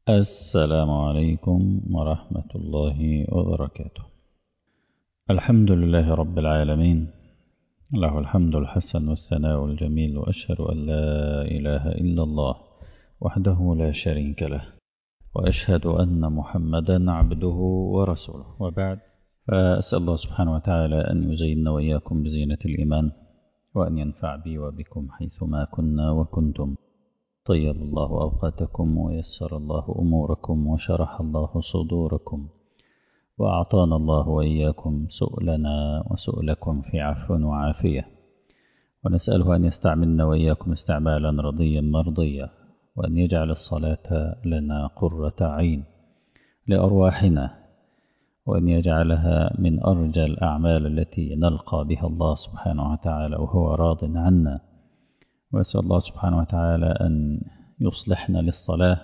السلام عليكم ورحمة الله وبركاته الحمد لله رب العالمين له الحمد الحسن والثناء الجميل وأشهد أن لا إله إلا الله وحده لا شريك له وأشهد أن محمدا عبده ورسوله وبعد فأسأل الله سبحانه وتعالى أن يزيننا وإياكم بزينة الإيمان وأن ينفع بي وبكم حيثما كنا وكنتم طيب الله أوقاتكم ويسر الله أموركم وشرح الله صدوركم وأعطانا الله وإياكم سؤلنا وسؤلكم في عفو وعافية ونسأله أن يستعملنا وإياكم استعمالا رضيا مرضيا وأن يجعل الصلاة لنا قرة عين لأرواحنا وأن يجعلها من أرجى الأعمال التي نلقى بها الله سبحانه وتعالى وهو راض عنا وأسأل الله سبحانه وتعالى أن يصلحنا للصلاة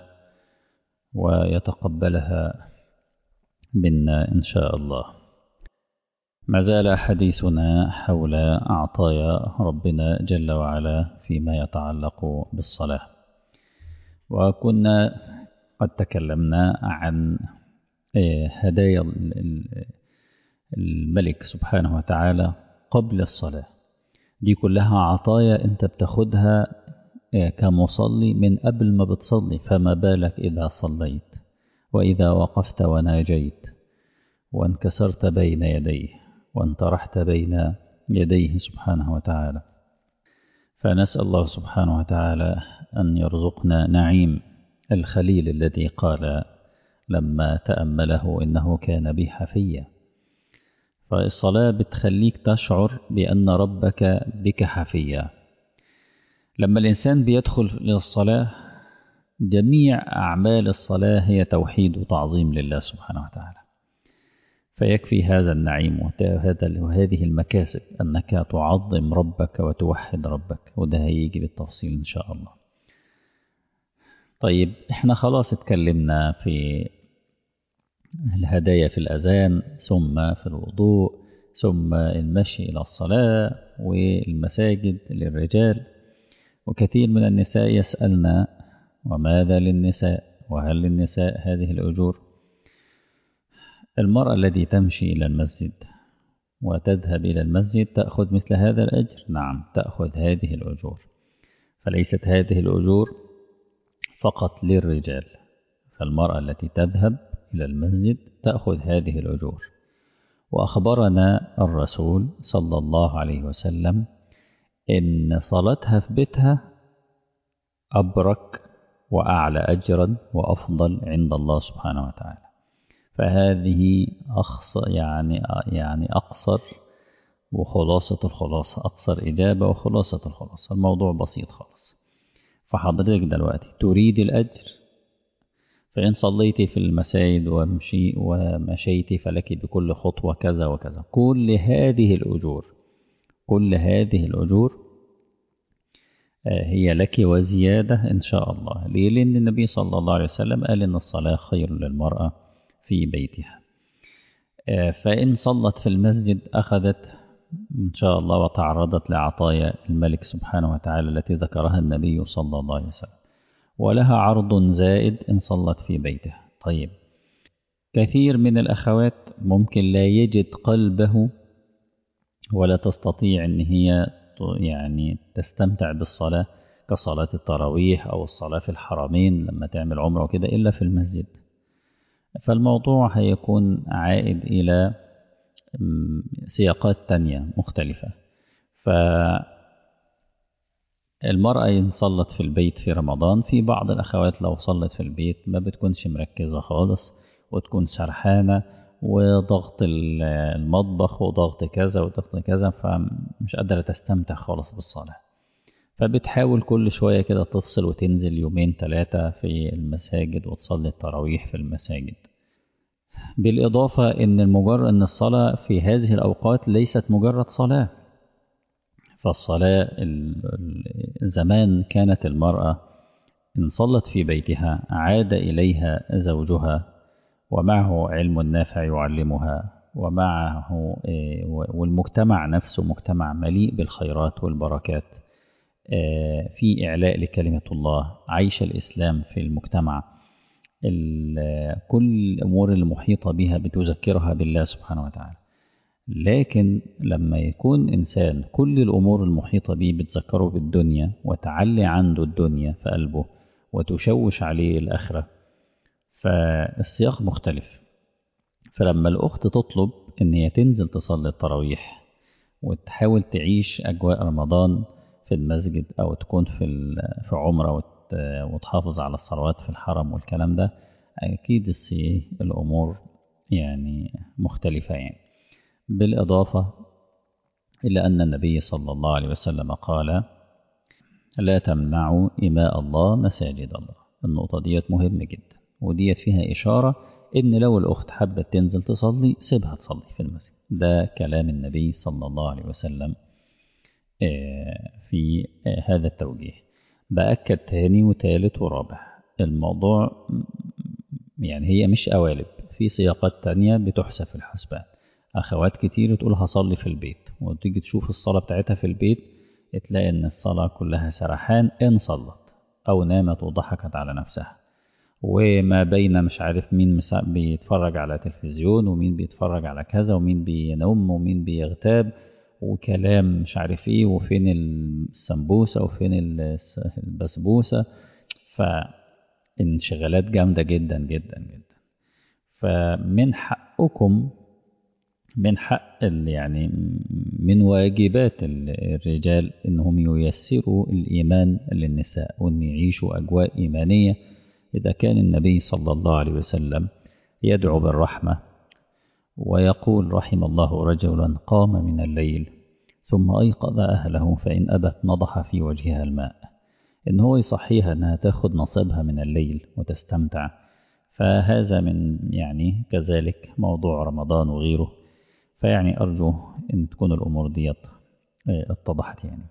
ويتقبلها منا إن شاء الله ما زال حديثنا حول عطايا ربنا جل وعلا فيما يتعلق بالصلاة وكنا قد تكلمنا عن هدايا الملك سبحانه وتعالى قبل الصلاة دي كلها عطايا انت بتاخدها كمصلي من قبل ما بتصلي فما بالك إذا صليت وإذا وقفت وناجيت وانكسرت بين يديه وانطرحت بين يديه سبحانه وتعالى فنسأل الله سبحانه وتعالى أن يرزقنا نعيم الخليل الذي قال لما تأمله إنه كان بي حفيا فالصلاة بتخليك تشعر بأن ربك بك حفيا لما الإنسان بيدخل للصلاة جميع أعمال الصلاة هي توحيد وتعظيم لله سبحانه وتعالى فيكفي هذا النعيم وهذه المكاسب أنك تعظم ربك وتوحد ربك وده هيجي بالتفصيل إن شاء الله طيب احنا خلاص اتكلمنا في الهدايا في الأذان ثم في الوضوء ثم المشي إلى الصلاة والمساجد للرجال وكثير من النساء يسألنا وماذا للنساء وهل للنساء هذه الأجور المرأة التي تمشي إلى المسجد وتذهب إلى المسجد تأخذ مثل هذا الأجر نعم تأخذ هذه الأجور فليست هذه الأجور فقط للرجال فالمرأة التي تذهب إلى المسجد تأخذ هذه الأجور وأخبرنا الرسول صلى الله عليه وسلم إن صلاتها في بيتها أبرك وأعلى أجرا وأفضل عند الله سبحانه وتعالى فهذه أخصر يعني يعني أقصر وخلاصة الخلاصة أقصر إجابة وخلاصة الخلاصة الموضوع بسيط خالص فحضرتك دلوقتي تريد الأجر فإن صليت في المساجد ومشي ومشيت فلك بكل خطوة كذا وكذا كل هذه الأجور كل هذه الأجور هي لك وزيادة إن شاء الله ليه؟ لأن النبي صلى الله عليه وسلم قال إن الصلاة خير للمرأة في بيتها فإن صلت في المسجد أخذت إن شاء الله وتعرضت لعطايا الملك سبحانه وتعالى التي ذكرها النبي صلى الله عليه وسلم ولها عرض زائد إن صلت في بيتها طيب كثير من الأخوات ممكن لا يجد قلبه ولا تستطيع أن هي يعني تستمتع بالصلاة كصلاة التراويح أو الصلاة في الحرمين لما تعمل عمره وكده إلا في المسجد فالموضوع هيكون عائد إلى سياقات تانية مختلفة فالمرأة إن صلت في البيت في رمضان في بعض الأخوات لو صلت في البيت ما بتكونش مركزة خالص وتكون سرحانة وضغط المطبخ وضغط كذا وضغط كذا فمش قادرة تستمتع خالص بالصلاة فبتحاول كل شوية كده تفصل وتنزل يومين ثلاثة في المساجد وتصلي التراويح في المساجد بالإضافة إن المجرد أن الصلاة في هذه الأوقات ليست مجرد صلاة فالصلاة زمان كانت المرأة إن صلت في بيتها عاد إليها زوجها ومعه علم نافع يعلمها ومعه والمجتمع نفسه مجتمع مليء بالخيرات والبركات في إعلاء لكلمة الله عيش الإسلام في المجتمع كل الأمور المحيطة بها بتذكرها بالله سبحانه وتعالى لكن لما يكون إنسان كل الأمور المحيطة به بتذكره بالدنيا وتعلي عنده الدنيا في قلبه وتشوش عليه الآخرة فالسياق مختلف فلما الأخت تطلب إن هي تنزل تصلي التراويح وتحاول تعيش أجواء رمضان في المسجد أو تكون في في عمرة وتحافظ على الصلوات في الحرم والكلام ده أكيد الأمور يعني مختلفة يعني بالإضافة إلى أن النبي صلى الله عليه وسلم قال لا تمنعوا إماء الله مساجد الله النقطة ديت مهمة جدا وديت فيها إشارة إن لو الأخت حبت تنزل تصلي سيبها تصلي في المسجد ده كلام النبي صلى الله عليه وسلم في هذا التوجيه بأكد تاني وتالت ورابع الموضوع يعني هي مش قوالب في سياقات تانية بتحسب في الحسبان أخوات كتير تقول هصلي في البيت وتيجي تشوف الصلاة بتاعتها في البيت تلاقي إن الصلاة كلها سرحان إن صلت أو نامت وضحكت على نفسها وما بين مش عارف مين بيتفرج على تلفزيون ومين بيتفرج على كذا ومين بينوم ومين بيغتاب وكلام مش عارف ايه وفين السمبوسة وفين البسبوسة فانشغالات جامدة جدا جدا جدا فمن حقكم من حق يعني من واجبات الرجال انهم ييسروا الايمان للنساء وان يعيشوا اجواء ايمانيه اذا كان النبي صلى الله عليه وسلم يدعو بالرحمه ويقول رحم الله رجلا قام من الليل ثم ايقظ اهله فان ابت نضح في وجهها الماء ان هو يصحيها انها تاخد نصيبها من الليل وتستمتع فهذا من يعني كذلك موضوع رمضان وغيره فيعني أرجو أن تكون الأمور ديت اتضحت يعني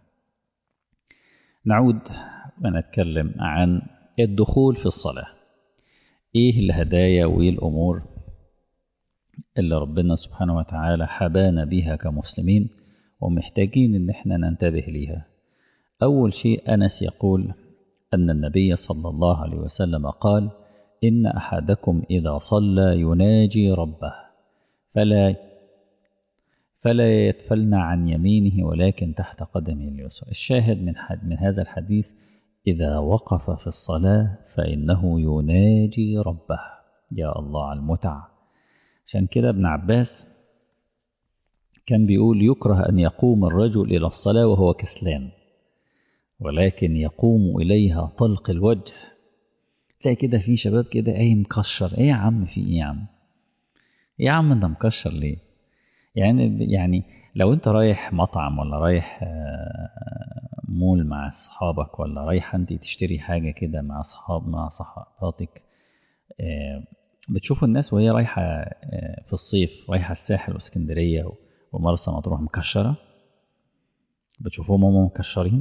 نعود ونتكلم عن الدخول في الصلاة إيه الهدايا وإيه الأمور اللي ربنا سبحانه وتعالى حبانا بيها كمسلمين ومحتاجين إن احنا ننتبه ليها أول شيء أنس يقول أن النبي صلى الله عليه وسلم قال إن أحدكم إذا صلى يناجي ربه فلا فلا يتفلن عن يمينه ولكن تحت قدمه اليسرى الشاهد من, حد من هذا الحديث إذا وقف في الصلاة فإنه يناجي ربه يا الله على المتعة عشان كده ابن عباس كان بيقول يكره أن يقوم الرجل إلى الصلاة وهو كسلان ولكن يقوم إليها طلق الوجه تلاقي كده في شباب كده قايم مكشر ايه يا عم في ايه يا عم ايه يا عم انت مكشر ليه يعني يعني لو انت رايح مطعم ولا رايح مول مع اصحابك ولا رايح انت تشتري حاجه كده مع اصحاب مع صحباتك بتشوف الناس وهي رايحه في الصيف رايحه الساحل واسكندريه ومرسى مطروح مكشره بتشوفهم هم مكشرين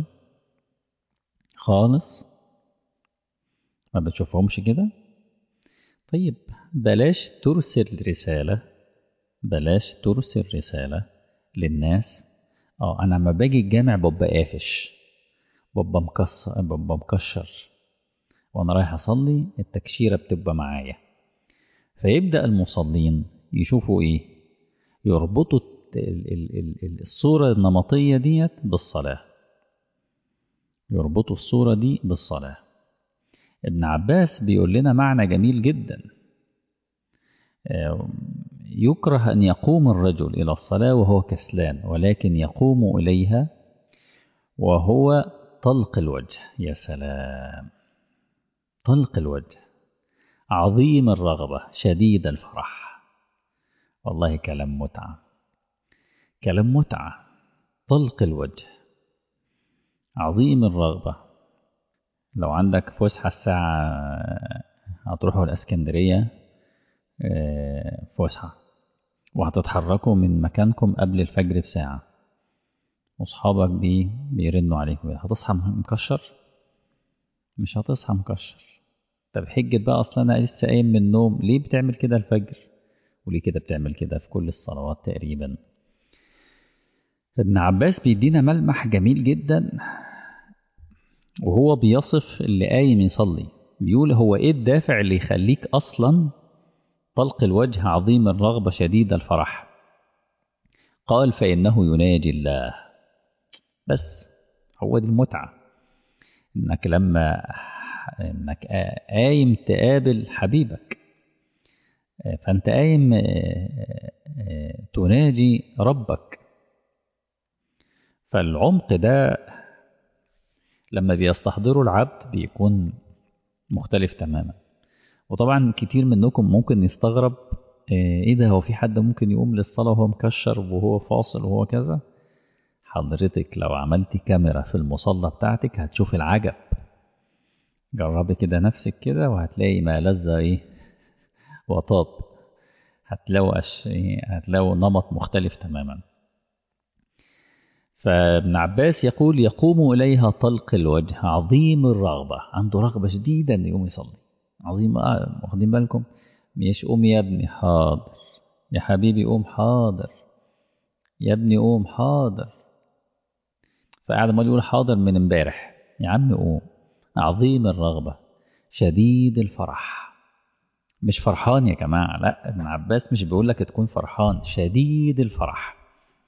خالص ما بتشوفهمش كده طيب بلاش ترسل رساله بلاش ترسل رسالة للناس اه انا لما باجي الجامع ببقى قافش ببقى مكسر ببقى مكشر وانا رايح اصلي التكشيرة بتبقى معايا فيبدأ المصلين يشوفوا ايه يربطوا الصورة النمطية ديت بالصلاة يربطوا الصورة دي بالصلاة ابن عباس بيقول لنا معنى جميل جدا يكره أن يقوم الرجل إلى الصلاة وهو كسلان ولكن يقوم إليها وهو طلق الوجه يا سلام طلق الوجه عظيم الرغبة شديد الفرح والله كلام متعة كلام متعة طلق الوجه عظيم الرغبة لو عندك فسحة الساعة هتروحوا الاسكندرية فسحة وهتتحركوا من مكانكم قبل الفجر بساعة وصحابك بي بيرنوا عليك هتصحى مكشر مش هتصحى مكشر طب حجة بقى أصلا أنا لسه قايم من النوم ليه بتعمل كده الفجر وليه كده بتعمل كده في كل الصلوات تقريبا ابن عباس بيدينا ملمح جميل جدا وهو بيصف اللي قايم يصلي بيقول هو إيه الدافع اللي يخليك أصلا طلق الوجه عظيم الرغبة شديد الفرح قال فإنه يناجي الله بس هو دي المتعة إنك لما إنك قايم تقابل حبيبك فأنت قايم تناجي ربك فالعمق ده لما بيستحضره العبد بيكون مختلف تماما وطبعا كتير منكم ممكن يستغرب ايه ده هو في حد ممكن يقوم للصلاة وهو مكشر وهو فاصل وهو كذا حضرتك لو عملتي كاميرا في المصلى بتاعتك هتشوف العجب جربي كده نفسك كده وهتلاقي ما لذ ايه وطاب هتلاقوا أش... هتلاقوا نمط مختلف تماما فابن عباس يقول يقوم إليها طلق الوجه عظيم الرغبة عنده رغبة شديدة أن يقوم يصلي عظيم واخدين بالكم مش قوم يا ابني حاضر يا حبيبي قوم حاضر يا ابني قوم حاضر فقاعد ما يقول حاضر من امبارح يا عم قوم عظيم الرغبة شديد الفرح مش فرحان يا جماعة لا ابن عباس مش بيقول لك تكون فرحان شديد الفرح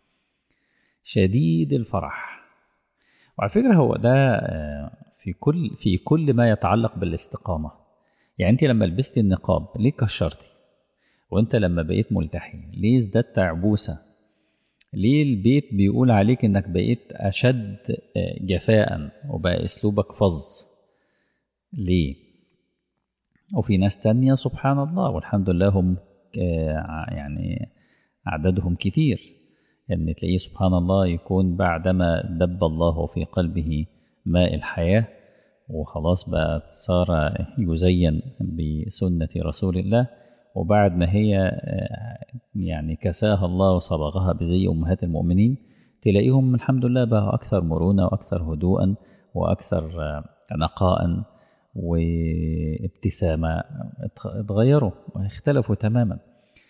شديد الفرح وعلى فكرة هو ده في كل في كل ما يتعلق بالاستقامة يعني انت لما لبستي النقاب ليه كشرتي وانت لما بقيت ملتحي ليه ازددت عبوسة ليه البيت بيقول عليك انك بقيت اشد جفاء وبقى اسلوبك فظ ليه وفي ناس تانية سبحان الله والحمد لله هم يعني عددهم كتير ان تلاقيه سبحان الله يكون بعدما دب الله في قلبه ماء الحياه وخلاص بقى صار يزين بسنة رسول الله وبعد ما هي يعني كساها الله وصبغها بزي أمهات المؤمنين تلاقيهم الحمد لله بقى أكثر مرونة وأكثر هدوءا وأكثر نقاء وابتسامة اتغيروا واختلفوا تماما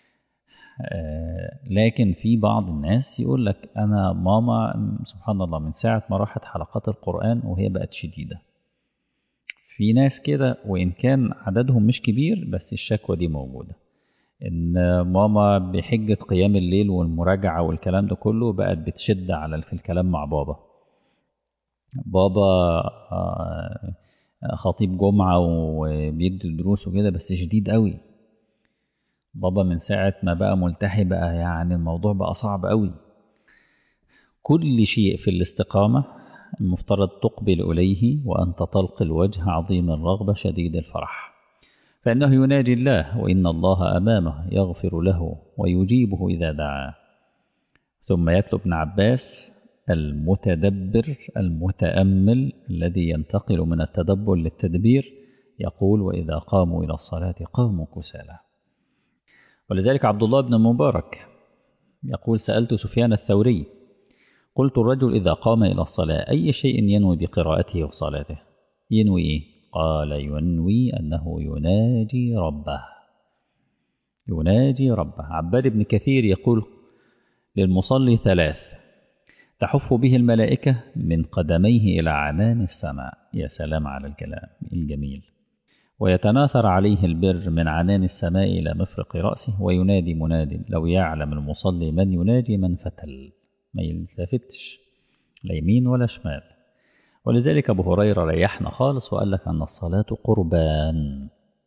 لكن في بعض الناس يقول لك أنا ماما سبحان الله من ساعة ما راحت حلقات القرآن وهي بقت شديدة في ناس كده وإن كان عددهم مش كبير بس الشكوى دي موجودة إن ماما بحجة قيام الليل والمراجعة والكلام ده كله بقت بتشد على في الكلام مع بابا بابا خطيب جمعة وبيدي دروس وكده بس شديد قوي بابا من ساعة ما بقى ملتحي بقى يعني الموضوع بقى صعب قوي كل شيء في الاستقامة المفترض تقبل إليه وأنت طلق الوجه عظيم الرغبة شديد الفرح فإنه يناجي الله وإن الله أمامه يغفر له ويجيبه إذا دعاه ثم يتلو ابن عباس المتدبر المتأمل الذي ينتقل من التدبر للتدبير يقول وإذا قاموا إلى الصلاة قاموا كسالى ولذلك عبد الله بن مبارك يقول سألت سفيان الثوري قلت الرجل إذا قام إلى الصلاة أي شيء ينوي بقراءته وصلاته ينوي إيه؟ قال ينوي أنه يناجي ربه يناجي ربه عباد بن كثير يقول للمصلي ثلاث تحف به الملائكة من قدميه إلى عنان السماء يا سلام على الكلام الجميل ويتناثر عليه البر من عنان السماء إلى مفرق رأسه وينادي مناد لو يعلم المصلي من يناجي من فتل ما يلتفتش لا يمين ولا شمال ولذلك أبو هريرة ريحنا خالص وقال لك أن الصلاة قربان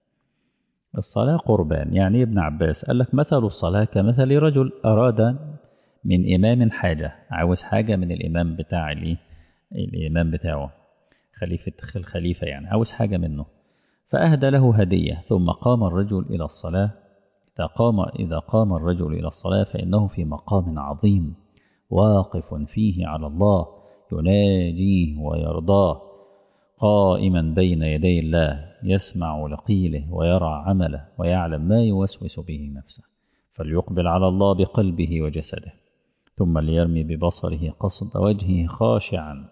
الصلاة قربان يعني ابن عباس قال لك مثل الصلاة كمثل رجل أراد من إمام حاجة عاوز حاجة من الإمام بتاع ليه الإمام بتاعه خليفة الخليفة يعني عاوز حاجة منه فأهدى له هدية ثم قام الرجل إلى الصلاة إذا قام, إذا قام الرجل إلى الصلاة فإنه في مقام عظيم واقف فيه على الله يناجيه ويرضاه قائما بين يدي الله يسمع لقيله ويرى عمله ويعلم ما يوسوس به نفسه فليقبل على الله بقلبه وجسده ثم ليرمي ببصره قصد وجهه خاشعا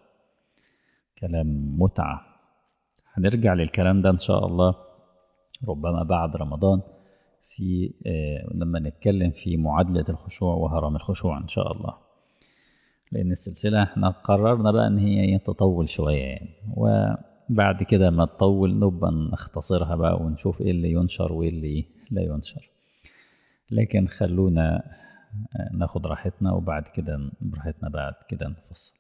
كلام متعة هنرجع للكلام ده إن شاء الله ربما بعد رمضان في لما نتكلم في معادلة الخشوع وهرم الخشوع إن شاء الله لأن السلسلة احنا قررنا بقى إن هي تطول شوية يعني بعد كده ما تطول نبقى نختصرها بقى ونشوف ايه اللي ينشر وايه اللي لا ينشر لكن خلونا ناخد راحتنا وبعد كده براحتنا بعد كده نفصل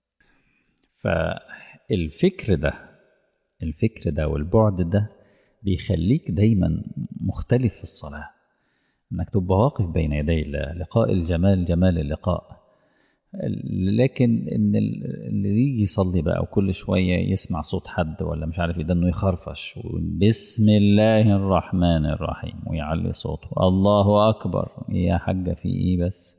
فالفكر ده الفكر ده والبعد ده بيخليك دايما مختلف في الصلاة انك تبقى واقف بين يدي الله لقاء الجمال جمال اللقاء لكن ان اللي يجي يصلي بقى وكل شوية يسمع صوت حد ولا مش عارف ايه ده انه يخرفش بسم الله الرحمن الرحيم ويعلي صوته الله اكبر يا حاجة في ايه بس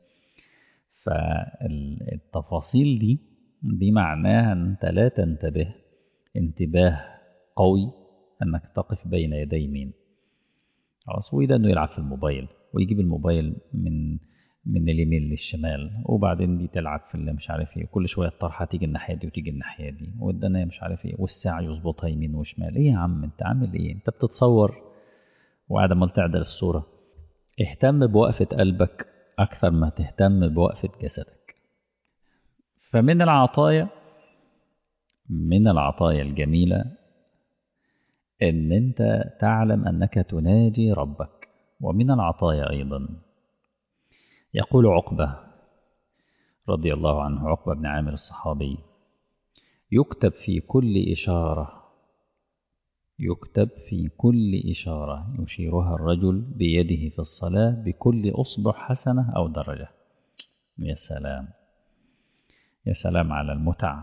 فالتفاصيل دي دي معناها ان انت لا تنتبه انتباه قوي انك تقف بين يدي مين خلاص وده انه يلعب في الموبايل ويجيب الموبايل من من اليمين للشمال وبعدين دي تلعب في اللي مش عارف ايه كل شويه الطرحه تيجي الناحيه دي وتيجي الناحيه دي والدنيا مش عارف ايه والساعه يظبطها يمين وشمال ايه يا عم انت عامل ايه انت بتتصور وقاعد عمال تعدل الصوره اهتم بوقفه قلبك اكثر ما تهتم بوقفه جسدك فمن العطايا من العطايا الجميله ان انت تعلم انك تناجي ربك ومن العطايا ايضا يقول عقبة رضي الله عنه عقبة بن عامر الصحابي يكتب في كل إشارة يكتب في كل إشارة يشيرها الرجل بيده في الصلاة بكل أصبع حسنة أو درجة يا سلام يا سلام على المتع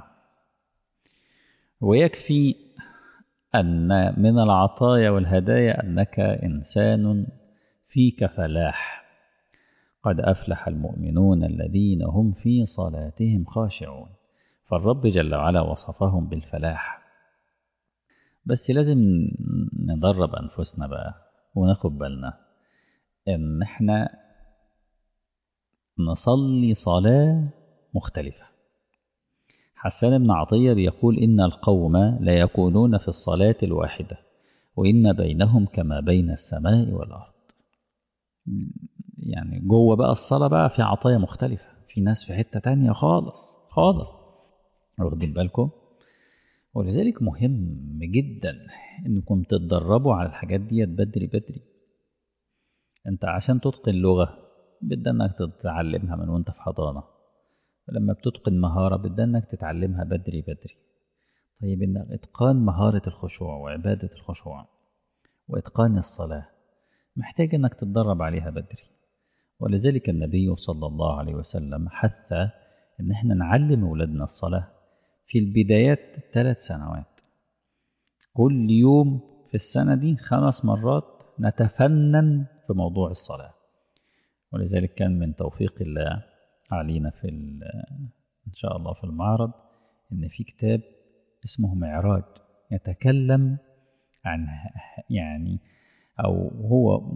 ويكفي أن من العطايا والهدايا أنك إنسان فيك فلاح قد أفلح المؤمنون الذين هم في صلاتهم خاشعون فالرب جل وعلا وصفهم بالفلاح بس لازم ندرب أنفسنا بقى وناخد بالنا إن إحنا نصلي صلاة مختلفة حسان بن عطية بيقول إن القوم لا يكونون في الصلاة الواحدة وإن بينهم كما بين السماء والأرض يعني جوه بقى الصلاة بقى في عطايا مختلفة في ناس في حتة تانية خالص خالص واخدين بالكم ولذلك مهم جدا انكم تتدربوا على الحاجات ديت بدري بدري انت عشان تتقن لغة بدأ انك تتعلمها من وانت في حضانة لما بتتقن مهارة بدأ انك تتعلمها بدري بدري طيب انك اتقان مهارة الخشوع وعبادة الخشوع واتقان الصلاة محتاج انك تتدرب عليها بدري ولذلك النبي صلى الله عليه وسلم حث ان احنا نعلم اولادنا الصلاة في البدايات ثلاث سنوات كل يوم في السنة دي خمس مرات نتفنن في موضوع الصلاة ولذلك كان من توفيق الله علينا في إن شاء الله في المعرض إن في كتاب اسمه معراج يتكلم عن يعني أو هو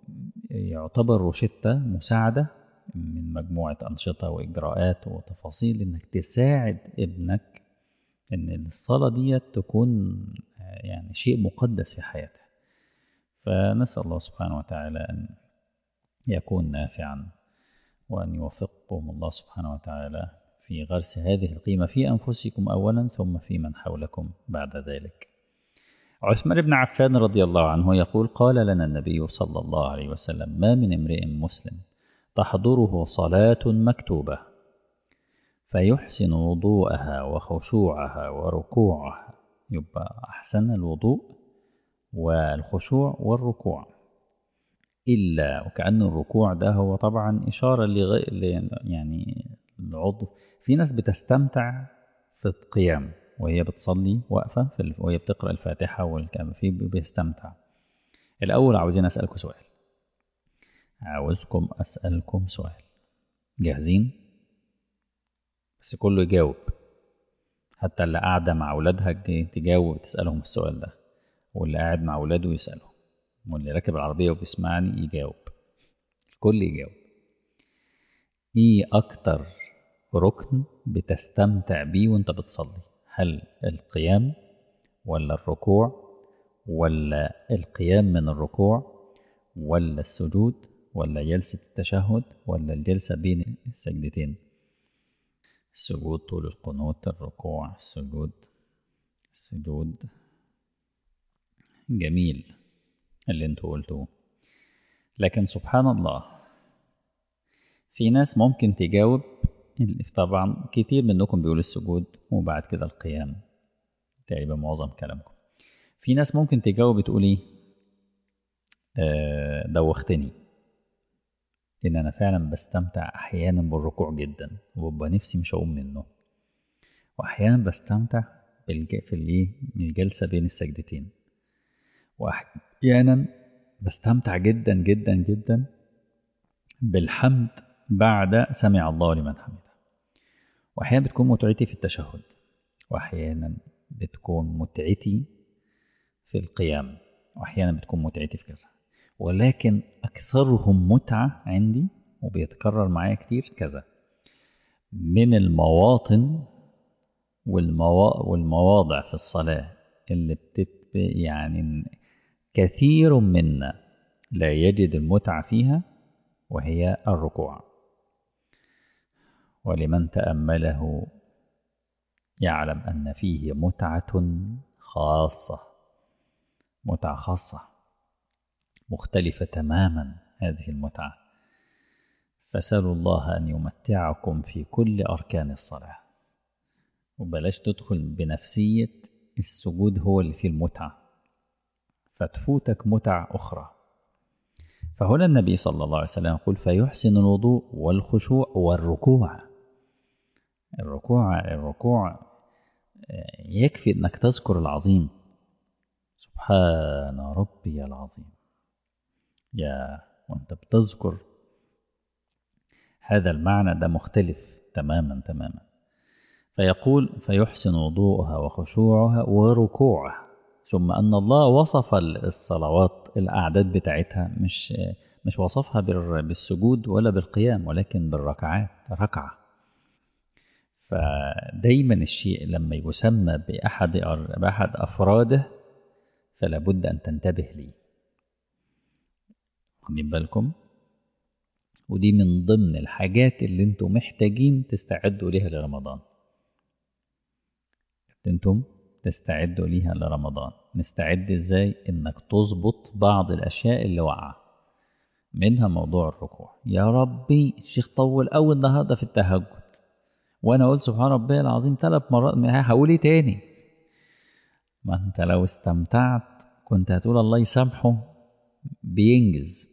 يعتبر روشتة مساعدة من مجموعة أنشطة وإجراءات وتفاصيل إنك تساعد ابنك إن الصلاة دي تكون يعني شيء مقدس في حياته فنسأل الله سبحانه وتعالى أن يكون نافعا وأن يوفقكم الله سبحانه وتعالى في غرس هذه القيمة في أنفسكم أولا ثم في من حولكم بعد ذلك عثمان بن عفان رضي الله عنه يقول قال لنا النبي صلى الله عليه وسلم ما من امرئ مسلم تحضره صلاة مكتوبة فيحسن وضوءها وخشوعها وركوعها يبقى أحسن الوضوء والخشوع والركوع إلا وكأن الركوع ده هو طبعا إشارة لغ... يعني العضو في ناس بتستمتع في القيام وهي بتصلي واقفة في وهي بتقرأ الفاتحة والكلام في بيستمتع الأول عاوزين أسألكم سؤال عاوزكم أسألكم سؤال جاهزين بس كله يجاوب حتى اللي قاعدة مع أولادها تجاوب تسألهم السؤال ده واللي قاعد مع أولاده يسأله واللي راكب العربية وبيسمعني يجاوب الكل يجاوب إيه أكتر ركن بتستمتع بيه وانت بتصلي هل القيام ولا الركوع ولا القيام من الركوع ولا السجود ولا جلسة التشهد ولا الجلسة بين السجدتين السجود طول القنوت الركوع السجود السجود جميل اللي انتوا قلتوه لكن سبحان الله في ناس ممكن تجاوب طبعا كتير منكم بيقول السجود وبعد كده القيام تقريبا معظم كلامكم في ناس ممكن تجاوب تقول ايه آه دوختني لان انا فعلا بستمتع احيانا بالركوع جدا وببقى نفسي مش هقوم منه واحيانا بستمتع بالج... في الايه الجلسه بين السجدتين واحيانا بستمتع جدا جدا جدا بالحمد بعد سمع الله لمن حمده واحيانا بتكون متعتي في التشهد واحيانا بتكون متعتي في القيام واحيانا بتكون متعتي في كذا ولكن اكثرهم متعه عندي وبيتكرر معايا كتير كذا من المواطن والموا... والمواضع في الصلاه اللي بتت يعني كثير منا لا يجد المتعه فيها وهي الركوع ولمن تامله يعلم ان فيه متعه خاصه متعه خاصه مختلفه تماما هذه المتعه فسالوا الله ان يمتعكم في كل اركان الصلاه وبلاش تدخل بنفسيه السجود هو اللي فيه المتعه فتفوتك متع اخرى فهنا النبي صلى الله عليه وسلم يقول فيحسن الوضوء والخشوع والركوع الركوع الركوع يكفي انك تذكر العظيم سبحان ربي العظيم يا وانت بتذكر هذا المعنى ده مختلف تماما تماما فيقول فيحسن وضوءها وخشوعها وركوعها ثم أن الله وصف الصلوات الأعداد بتاعتها مش مش وصفها بالسجود ولا بالقيام ولكن بالركعات ركعة فدايما الشيء لما يسمى بأحد بأحد أفراده فلا بد أن تنتبه ليه واخدين بالكم ودي من ضمن الحاجات اللي انتم محتاجين تستعدوا ليها لرمضان انتم تستعدوا ليها لرمضان نستعد ازاي انك تظبط بعض الاشياء اللي واقعه منها موضوع الركوع يا ربي الشيخ طول قوي النهارده في التهجد وانا قلت سبحان ربي العظيم ثلاث مرات هقول ايه تاني ما انت لو استمتعت كنت هتقول الله يسامحه بينجز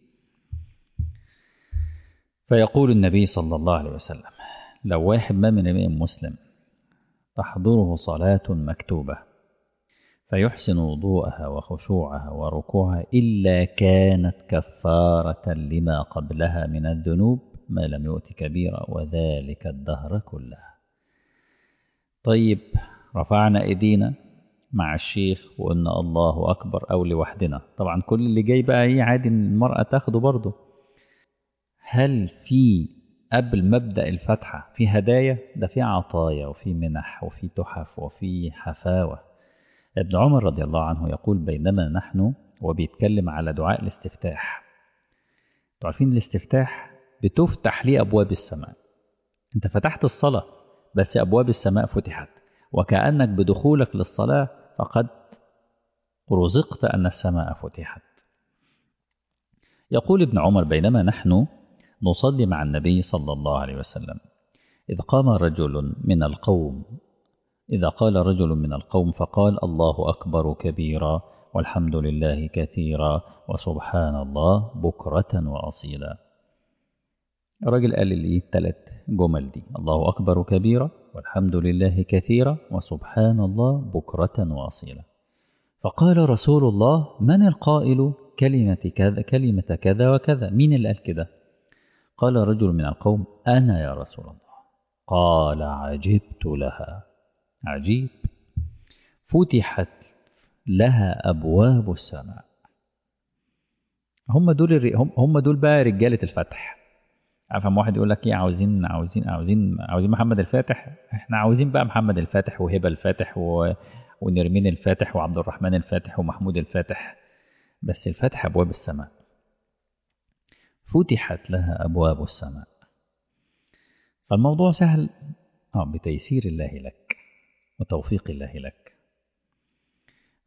فيقول النبي صلى الله عليه وسلم لو واحد ما من امام مسلم تحضره صلاة مكتوبة فيحسن وضوءها وخشوعها وركوعها إلا كانت كفارة لما قبلها من الذنوب ما لم يؤت كبيرة وذلك الدهر كلها طيب رفعنا ايدينا مع الشيخ وقلنا الله أكبر أو لوحدنا طبعا كل اللي جاي بقى ايه عادي المرأة تاخده برضه هل في قبل مبدأ الفتحة في هدايا ده في عطايا وفي منح وفي تحف وفي حفاوة ابن عمر رضي الله عنه يقول بينما نحن وبيتكلم على دعاء الاستفتاح تعرفين الاستفتاح بتفتح ليه أبواب السماء انت فتحت الصلاة بس أبواب السماء فتحت وكأنك بدخولك للصلاة فقد رزقت أن السماء فتحت يقول ابن عمر بينما نحن نصلي مع النبي صلى الله عليه وسلم إذ قام رجل من القوم إذا قال رجل من القوم فقال الله أكبر كبيرا والحمد لله كثيرا وسبحان الله بكرة وأصيلا الراجل قال لي الثلاث جمل دي الله أكبر كبيرا والحمد لله كثيرا وسبحان الله بكرة وأصيلا فقال رسول الله من القائل كلمة كذا كلمة كذا وكذا مين اللي قال كده قال رجل من القوم أنا يا رسول الله قال عجبت لها عجيب فتحت لها أبواب السماء هم دول هم هم دول بقى رجالة الفتح افهم واحد يقول لك ايه عاوزين عاوزين عاوزين عاوزين محمد الفاتح احنا عاوزين بقى محمد الفاتح وهبه الفاتح و... ونرمين الفاتح وعبد الرحمن الفاتح ومحمود الفاتح بس الفتح ابواب السماء فتحت لها ابواب السماء فالموضوع سهل اه بتيسير الله لك وتوفيق الله لك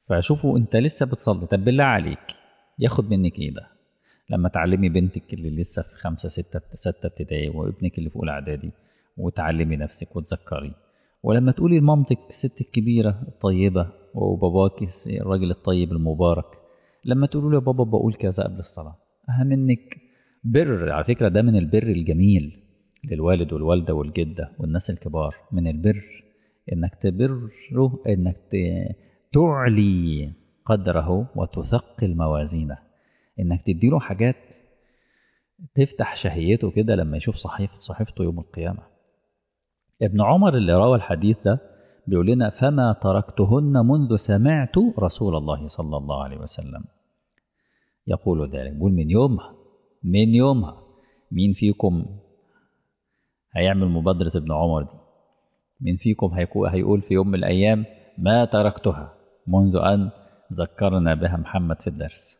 فشوفوا انت لسه بتصلي طب بالله عليك ياخد منك ايه ده لما تعلمي بنتك اللي لسه في خمسة ستة ستة ابتدائي وابنك اللي في أولى إعدادي وتعلمي نفسك وتذكري ولما تقولي لمامتك الست الكبيرة الطيبة وباباك الراجل الطيب المبارك لما تقولوا له يا بابا بقول كذا قبل الصلاة أهم منك بر على فكرة ده من البر الجميل للوالد والوالدة والجدة والناس الكبار من البر إنك تبره إنك تعلي قدره وتثقل موازينه إنك تديله حاجات تفتح شهيته كده لما يشوف صحيفة صحيفته يوم القيامة ابن عمر اللي روى الحديث ده بيقول لنا فما تركتهن منذ سمعت رسول الله صلى الله عليه وسلم يقول ذلك بيقول من يومها من يومها مين فيكم هيعمل مبادرة ابن عمر دي مين فيكم هيقول في يوم من الأيام ما تركتها منذ أن ذكرنا بها محمد في الدرس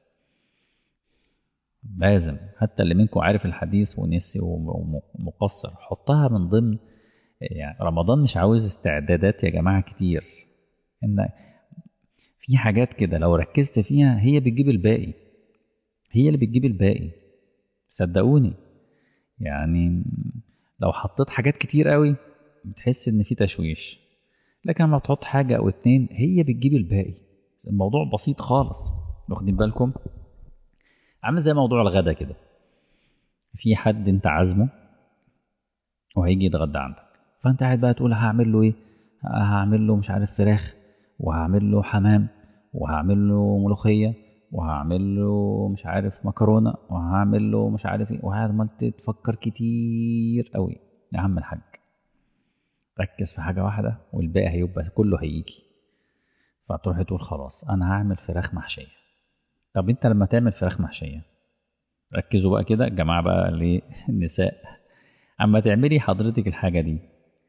لازم حتى اللي منكم عارف الحديث ونسي ومقصر حطها من ضمن يعني رمضان مش عاوز استعدادات يا جماعة كتير إن في حاجات كده لو ركزت فيها هي بتجيب الباقي هي اللي بتجيب الباقي صدقوني يعني لو حطيت حاجات كتير قوي بتحس ان في تشويش لكن لما تحط حاجة او اتنين هي بتجيب الباقي الموضوع بسيط خالص واخدين بالكم عامل زي موضوع الغدا كده في حد انت عازمه وهيجي يتغدى عندك فانت قاعد بقى تقول هعمل له ايه هعمل له مش عارف فراخ وهعمل له حمام وهعمل له ملوخيه وهعمل له مش عارف مكرونه وهعمل له مش عارف ايه وهعمل تفكر كتير قوي يا عم الحاج ركز في حاجه واحده والباقي هيبقى كله هيجي فتروح تقول خلاص انا هعمل فراخ محشيه طب انت لما تعمل فراخ محشيه ركزوا بقى كده الجماعه بقى للنساء اما تعملي حضرتك الحاجه دي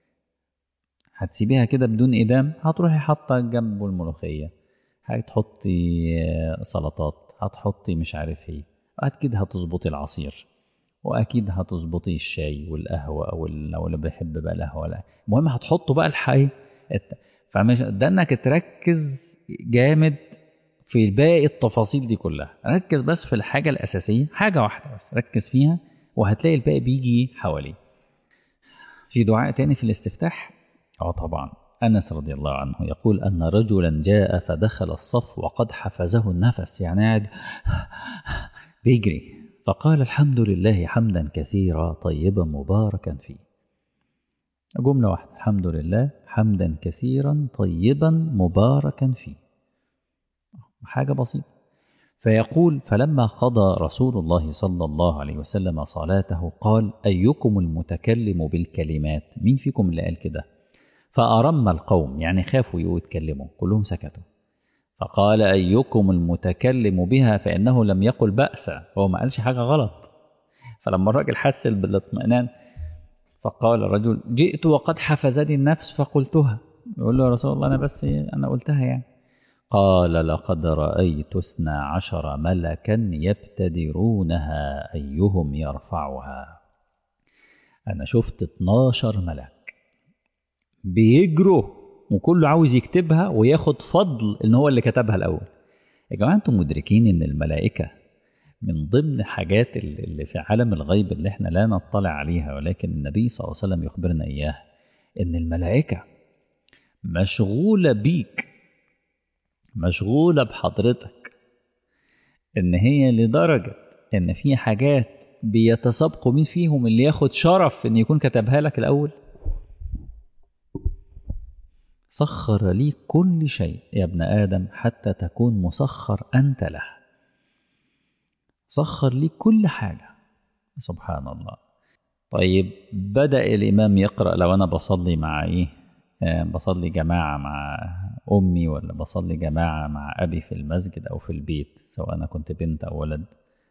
هتسيبيها كده بدون إدام هتروحي حاطة جنبه الملوخية هتحطي سلطات هتحطي مش عارف ايه أكيد هتظبطي العصير وأكيد هتظبطي الشاي والقهوة أو لو اللي بيحب بقى القهوة لا المهم هتحطوا بقى الحي فمش ده إنك تركز جامد في باقي التفاصيل دي كلها ركز بس في الحاجة الأساسية حاجة واحدة بس ركز فيها وهتلاقي الباقي بيجي حواليه في دعاء تاني في الاستفتاح اه طبعا أنس رضي الله عنه يقول أن رجلا جاء فدخل الصف وقد حفزه النفس يعني قاعد بيجري فقال الحمد لله حمدا كثيرا طيبا مباركا فيه جملة واحدة الحمد لله حمدا كثيرا طيبا مباركا فيه حاجة بسيطة فيقول فلما قضى رسول الله صلى الله عليه وسلم صلاته قال أيكم المتكلم بالكلمات مين فيكم اللي قال كده فأرم القوم يعني خافوا يتكلموا كلهم سكتوا فقال أيكم المتكلم بها فإنه لم يقل بأسا هو ما قالش حاجة غلط فلما الراجل حس بالاطمئنان فقال الرجل جئت وقد حفزني النفس فقلتها يقول له يا رسول الله أنا بس أنا قلتها يعني قال لقد رأيت اثنا عشر ملكا يبتدرونها أيهم يرفعها أنا شفت 12 ملك بيجروا وكله عاوز يكتبها وياخد فضل ان هو اللي كتبها الاول يا جماعه انتم مدركين ان الملائكه من ضمن حاجات اللي في عالم الغيب اللي احنا لا نطلع عليها ولكن النبي صلى الله عليه وسلم يخبرنا اياها ان الملائكه مشغوله بيك مشغوله بحضرتك ان هي لدرجه ان في حاجات بيتسابقوا مين فيهم اللي ياخد شرف ان يكون كتبها لك الاول سخر لي كل شيء يا ابن آدم حتى تكون مسخر أنت له سخر لي كل حاجة سبحان الله طيب بدأ الإمام يقرأ لو أنا بصلي مع إيه آه بصلي جماعة مع أمي ولا بصلي جماعة مع أبي في المسجد أو في البيت سواء أنا كنت بنت أو ولد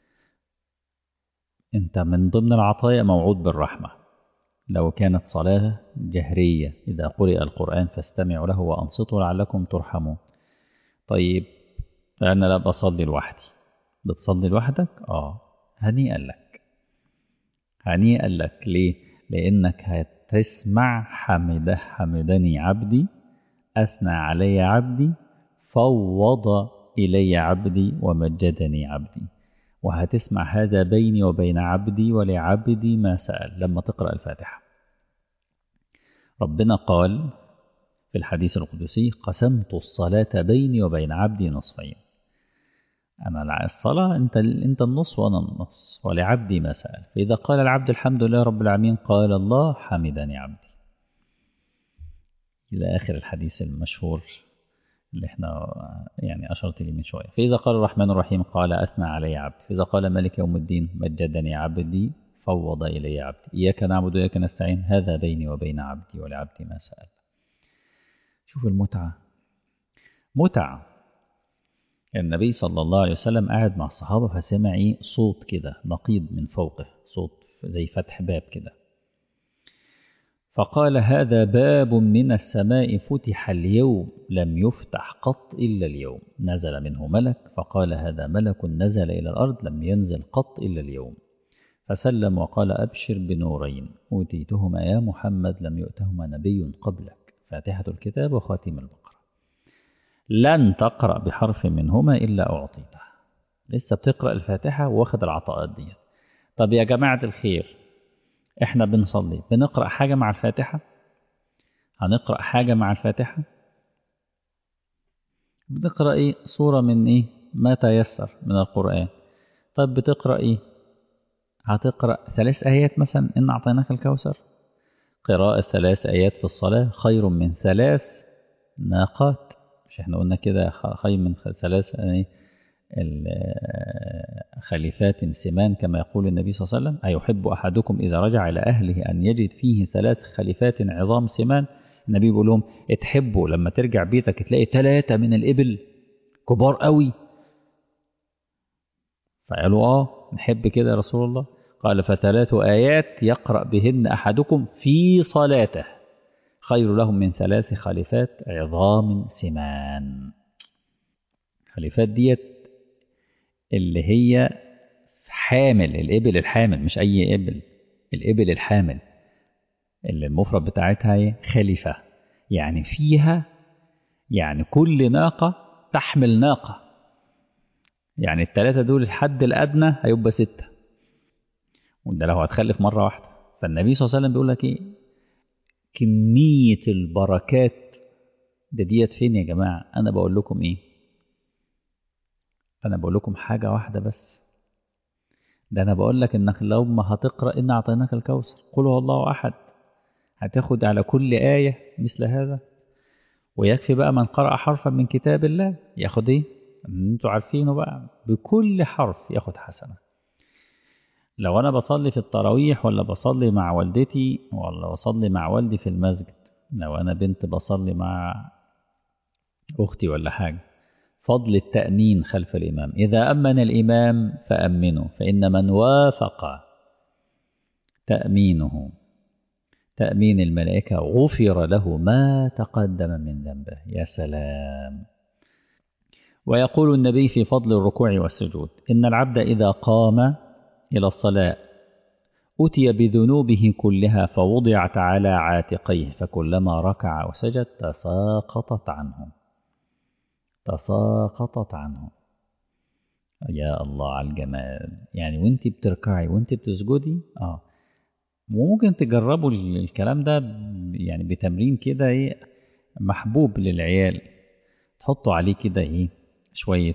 أنت من ضمن العطايا موعود بالرحمة لو كانت صلاة جهرية إذا قرئ القرآن فاستمعوا له وأنصتوا لعلكم ترحمون طيب أنا لا بصلي لوحدي بتصلي لوحدك؟ آه هنيئا لك هنيئا لك ليه؟ لأنك هتسمع حمده حمدني عبدي أثنى علي عبدي فوض إلي عبدي ومجدني عبدي وهتسمع هذا بيني وبين عبدي ولعبدي ما سأل لما تقرأ الفاتحة ربنا قال في الحديث القدسي قسمت الصلاة بيني وبين عبدي نصفين أنا الصلاة أنت أنت النص وأنا النص ولعبدي ما سأل فإذا قال العبد الحمد لله رب العالمين قال الله حمدني عبدي إلى آخر الحديث المشهور اللي احنا يعني أشرت لي من شوية فإذا قال الرحمن الرحيم قال أثنى علي عبدي فإذا قال ملك يوم الدين مجدني عبدي فوض إلي عبدي إياك نعبد وإياك نستعين هذا بيني وبين عبدي ولعبدي ما سأل شوف المتعة متعة النبي صلى الله عليه وسلم قاعد مع الصحابة فسمع إيه صوت كده نقيض من فوقه صوت زي فتح باب كده فقال هذا باب من السماء فتح اليوم لم يفتح قط إلا اليوم نزل منه ملك فقال هذا ملك نزل إلى الأرض لم ينزل قط إلا اليوم فسلم وقال أبشر بنورين أوتيتهما يا محمد لم يؤتهما نبي قبلك فاتحة الكتاب وخاتم البقرة لن تقرأ بحرف منهما إلا أعطيته لسه بتقرأ الفاتحة واخد العطاءات دي طب يا جماعة الخير احنا بنصلي بنقرأ حاجة مع الفاتحة هنقرأ حاجة مع الفاتحة بنقرأ ايه صورة من ايه ما تيسر من القرآن طب بتقرأ ايه هتقرأ ثلاث آيات مثلا إن أعطيناك الكوثر قراءة ثلاث آيات في الصلاة خير من ثلاث ناقات مش احنا قلنا كده خير من ثلاث ايه خليفات سمان كما يقول النبي صلى الله عليه وسلم أيحب أحدكم إذا رجع إلى أهله أن يجد فيه ثلاث خليفات عظام سمان النبي بيقول لهم اتحبوا لما ترجع بيتك تلاقي ثلاثة من الإبل كبار قوي فقالوا آه نحب كده يا رسول الله قال فثلاث آيات يقرأ بهن أحدكم في صلاته خير لهم من ثلاث خليفات عظام سمان خليفات ديت اللي هي حامل الإبل الحامل مش أي إبل الإبل الحامل اللي المفرد بتاعتها هي خليفة يعني فيها يعني كل ناقة تحمل ناقة يعني الثلاثة دول الحد الأدنى هيبقى ستة وده لو هتخلف مرة واحدة فالنبي صلى الله عليه وسلم بيقول لك إيه كمية البركات ده ديت فين يا جماعة أنا بقول لكم إيه أنا بقول لكم حاجة واحدة بس ده أنا بقول لك إنك لو ما هتقرأ إن أعطيناك الكوثر قل هو الله أحد هتاخد على كل آية مثل هذا ويكفي بقى من قرأ حرفا من كتاب الله ياخد إيه أنتوا عارفينه بقى بكل حرف ياخد حسنة لو أنا بصلي في التراويح ولا بصلي مع والدتي ولا بصلي مع والدي في المسجد لو أنا بنت بصلي مع أختي ولا حاجة فضل التأمين خلف الإمام إذا أمن الإمام فأمنوا فإن من وافق تأمينه تأمين الملائكة غفر له ما تقدم من ذنبه يا سلام ويقول النبي في فضل الركوع والسجود إن العبد إذا قام إلى الصلاة أتي بذنوبه كلها فوضعت على عاتقيه فكلما ركع وسجد تساقطت عنه تساقطت عنه يا الله على الجمال يعني وانت بتركعي وانت بتسجدي اه وممكن تجربوا الكلام ده يعني بتمرين كده ايه محبوب للعيال تحطوا عليه كده ايه شوية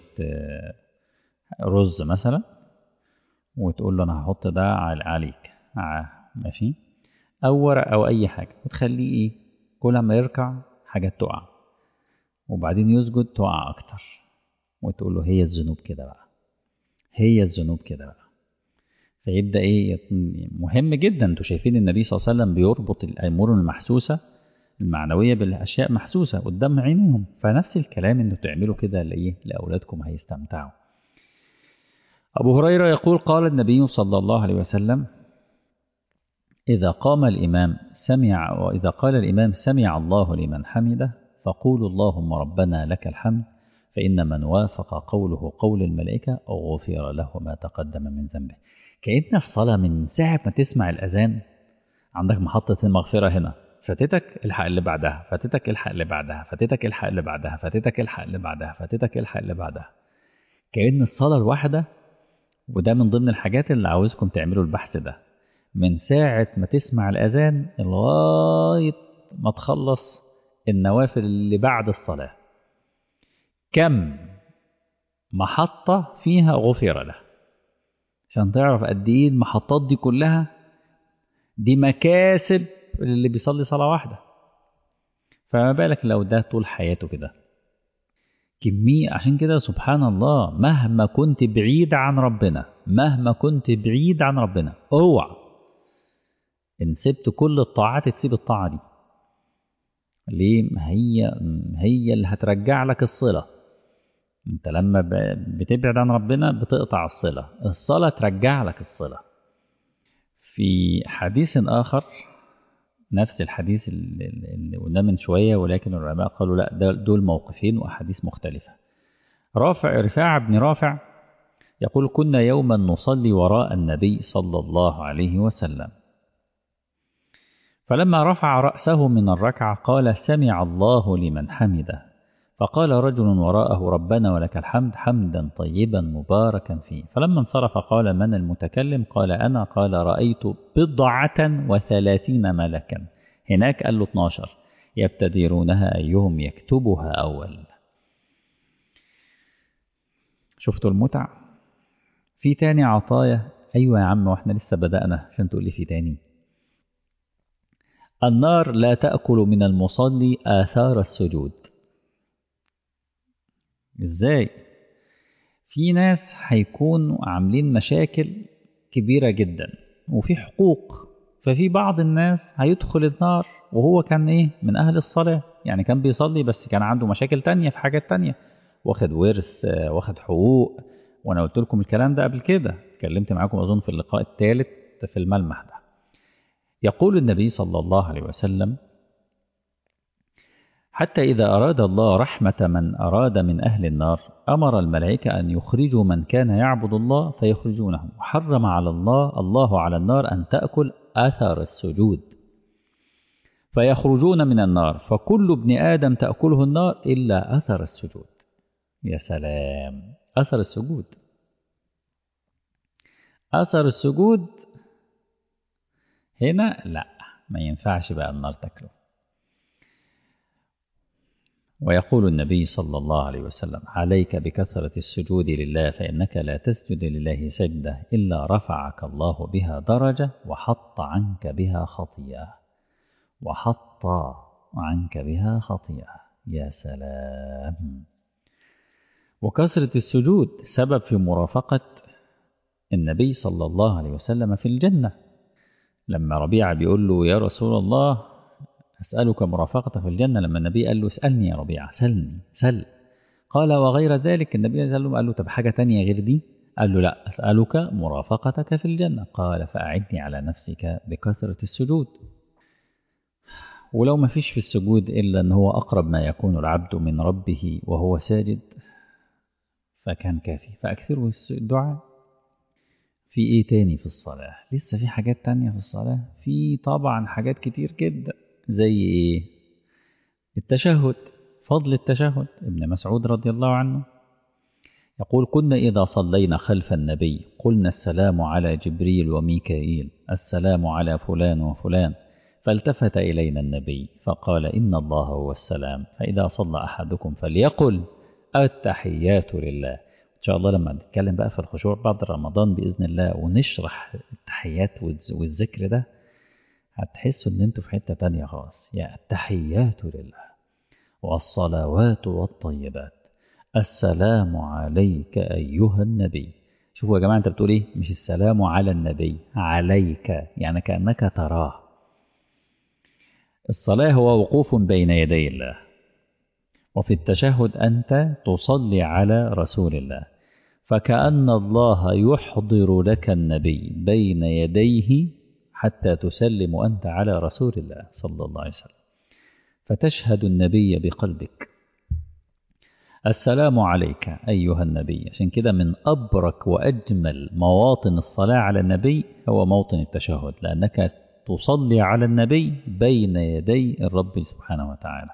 رز مثلا وتقول له انا هحط ده عليك آه ماشي او ورق او اي حاجة وتخليه ايه كل ما يركع حاجات تقع وبعدين يسجد تقع اكتر وتقول له هي الذنوب كده بقى هي الذنوب كده بقى فيبدا ايه مهم جدا انتوا شايفين النبي صلى الله عليه وسلم بيربط الامور المحسوسه المعنويه بالاشياء محسوسه قدام عينيهم فنفس الكلام انه تعملوا كده لايه لاولادكم هيستمتعوا ابو هريره يقول قال النبي صلى الله عليه وسلم اذا قام الامام سمع واذا قال الامام سمع الله لمن حمده فقولوا اللهم ربنا لك الحمد فإن من وافق قوله قول الملائكة غفر له ما تقدم من ذنبه كأن الصلاة من ساعة ما تسمع الأذان عندك محطة المغفرة هنا فاتتك الحق اللي بعدها فاتتك الحق اللي بعدها فاتتك الحق اللي بعدها فاتتك الحق اللي بعدها فاتتك الحق اللي بعدها كأن الصلاة الواحدة وده من ضمن الحاجات اللي عاوزكم تعملوا البحث ده من ساعة ما تسمع الأذان لغاية ما تخلص النوافل اللي بعد الصلاة كم محطة فيها غفر له عشان تعرف قد ايه المحطات دي كلها دي مكاسب اللي بيصلي صلاة واحدة فما بالك لو ده طول حياته كده كمية عشان كده سبحان الله مهما كنت بعيد عن ربنا مهما كنت بعيد عن ربنا اوعى ان سبت كل الطاعات تسيب الطاعة دي ليه هي هي اللي هترجع لك الصلة انت لما بتبعد عن ربنا بتقطع الصلة الصلاة ترجع لك الصلة في حديث آخر نفس الحديث اللي قلناه من شوية ولكن العلماء قالوا لا دول موقفين وأحاديث مختلفة رافع رفاع بن رافع يقول كنا يوما نصلي وراء النبي صلى الله عليه وسلم فلما رفع رأسه من الركعة قال سمع الله لمن حمده فقال رجل وراءه ربنا ولك الحمد حمدا طيبا مباركا فيه فلما انصرف قال من المتكلم قال أنا قال رأيت بضعة وثلاثين ملكا هناك قال له 12 يبتدرونها أيهم يكتبها أول شفتوا المتع في تاني عطايا أيوة يا عم واحنا لسه بدأنا عشان تقول لي في تاني النار لا تأكل من المصلي آثار السجود ازاي في ناس هيكونوا عاملين مشاكل كبيرة جدا وفي حقوق ففي بعض الناس هيدخل النار وهو كان ايه من اهل الصلاة يعني كان بيصلي بس كان عنده مشاكل تانية في حاجات تانية واخد ورث واخد حقوق وانا قلت لكم الكلام ده قبل كده اتكلمت معاكم اظن في اللقاء الثالث في الملمح ده يقول النبي صلى الله عليه وسلم حتى إذا أراد الله رحمة من أراد من أهل النار أمر الملائكة أن يخرجوا من كان يعبد الله فيخرجونه وحرم على الله الله على النار أن تأكل أثر السجود فيخرجون من النار فكل ابن آدم تأكله النار إلا أثر السجود يا سلام أثر السجود أثر السجود هنا لا ما ينفعش بقى النار تاكله ويقول النبي صلى الله عليه وسلم عليك بكثرة السجود لله فإنك لا تسجد لله سجدة إلا رفعك الله بها درجة وحط عنك بها خطيئة وحط عنك بها خطيئة يا سلام وكثرة السجود سبب في مرافقة النبي صلى الله عليه وسلم في الجنة لما ربيعة بيقول له يا رسول الله أسألك مرافقة في الجنة لما النبي قال له اسألني يا ربيعة سلني سل قال وغير ذلك النبي صلى الله عليه وسلم قال له طب حاجة تانية غير دي قال له لا أسألك مرافقتك في الجنة قال فأعني على نفسك بكثرة السجود ولو ما فيش في السجود إلا أن هو أقرب ما يكون العبد من ربه وهو ساجد فكان كافي فأكثروا الدعاء في إيه تاني في الصلاة لسه في حاجات تانية في الصلاة في طبعا حاجات كتير جدا زي إيه التشهد فضل التشهد ابن مسعود رضي الله عنه يقول كنا إذا صلينا خلف النبي قلنا السلام على جبريل وميكائيل السلام على فلان وفلان فالتفت إلينا النبي فقال إن الله هو السلام فإذا صلى أحدكم فليقل التحيات لله إن شاء الله لما نتكلم بقى في الخشوع بعد رمضان بإذن الله ونشرح التحيات والذكر ده هتحسوا إن أنتوا في حتة تانية خالص يا التحيات لله والصلوات والطيبات السلام عليك أيها النبي شوفوا يا جماعة أنت بتقول إيه مش السلام على النبي عليك يعني كأنك تراه الصلاة هو وقوف بين يدي الله وفي التشهد أنت تصلي على رسول الله فكأن الله يحضر لك النبي بين يديه حتى تسلم أنت على رسول الله صلى الله عليه وسلم فتشهد النبي بقلبك السلام عليك أيها النبي عشان كده من أبرك وأجمل مواطن الصلاة على النبي هو موطن التشهد لأنك تصلي على النبي بين يدي الرب سبحانه وتعالى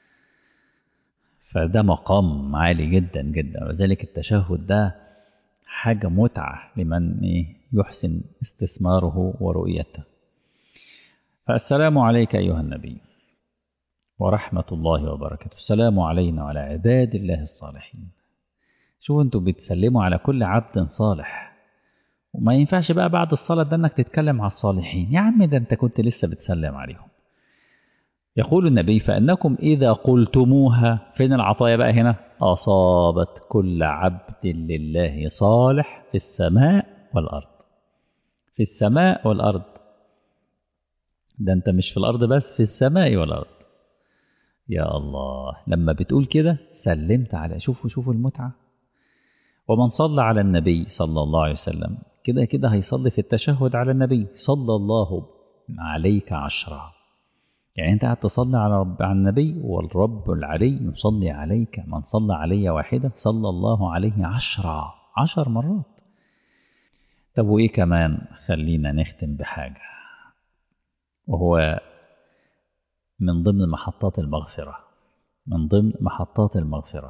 فده مقام عالي جدا جدا ولذلك التشهد ده حاجة متعة لمن يحسن استثماره ورؤيته فالسلام عليك أيها النبي ورحمة الله وبركاته السلام علينا وعلى عباد الله الصالحين شوفوا انتوا بتسلموا على كل عبد صالح وما ينفعش بقى بعد الصلاة ده انك تتكلم على الصالحين يا عم ده انت كنت لسه بتسلم عليهم يقول النبي فأنكم إذا قلتموها فين العطايا بقى هنا أصابت كل عبد لله صالح في السماء والأرض في السماء والأرض ده أنت مش في الأرض بس في السماء والأرض يا الله لما بتقول كده سلمت على شوفوا شوفوا المتعة ومن صلى على النبي صلى الله عليه وسلم كده كده هيصلي في التشهد على النبي صلى الله عليك عشرة يعني انت قاعد تصلي على رب على النبي والرب العلي يصلي عليك من صلى علي واحدة صلى الله عليه عشرة عشر مرات طب وايه كمان خلينا نختم بحاجة وهو من ضمن محطات المغفرة من ضمن محطات المغفرة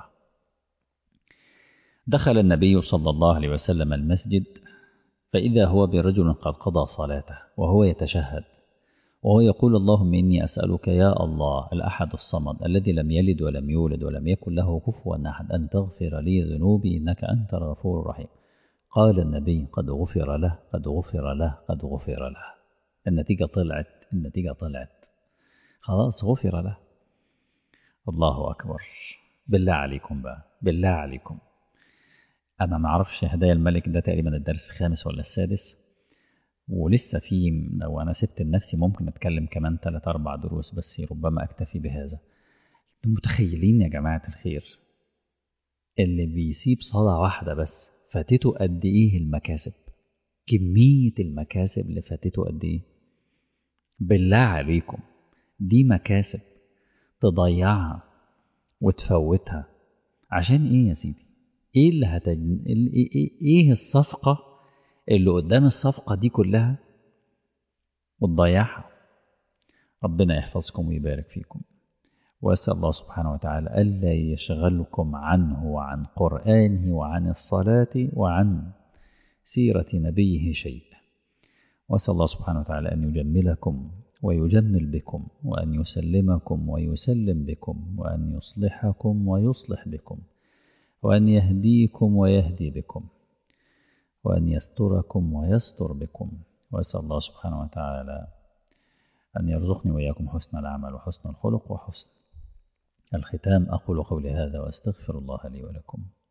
دخل النبي صلى الله عليه وسلم المسجد فإذا هو برجل قد قضى صلاته وهو يتشهد وهو يقول اللهم إني أسألك يا الله الأحد الصمد الذي لم يلد ولم يولد ولم يكن له كفوا أحد أن تغفر لي ذنوبي إنك أنت الغفور الرحيم قال النبي قد غفر له قد غفر له قد غفر له النتيجة طلعت النتيجة طلعت خلاص غفر له الله أكبر بالله عليكم بقى بالله عليكم أنا ما أعرفش هدايا الملك ده تقريبا الدرس الخامس ولا السادس ولسه في لو أنا سبت لنفسي ممكن أتكلم كمان ثلاث أربع دروس بس ربما أكتفي بهذا متخيلين يا جماعة الخير اللي بيسيب صلاة واحدة بس فاتته قد إيه المكاسب كمية المكاسب اللي فاتته قد إيه بالله عليكم دي مكاسب تضيعها وتفوتها عشان ايه يا سيدي ايه اللي هتج... ايه ايه الصفقة اللي قدام الصفقة دي كلها وتضيعها ربنا يحفظكم ويبارك فيكم وأسأل الله سبحانه وتعالى ألا يشغلكم عنه وعن قرآنه وعن الصلاة وعن سيرة نبيه شيء وأسأل الله سبحانه وتعالى أن يجملكم ويجمل بكم وأن يسلمكم ويسلم بكم وأن يصلحكم ويصلح بكم وأن يهديكم ويهدي بكم وأن يستركم ويستر بكم وأسأل الله سبحانه وتعالى أن يرزقني وإياكم حسن العمل وحسن الخلق وحسن الختام أقول قولي هذا وأستغفر الله لي ولكم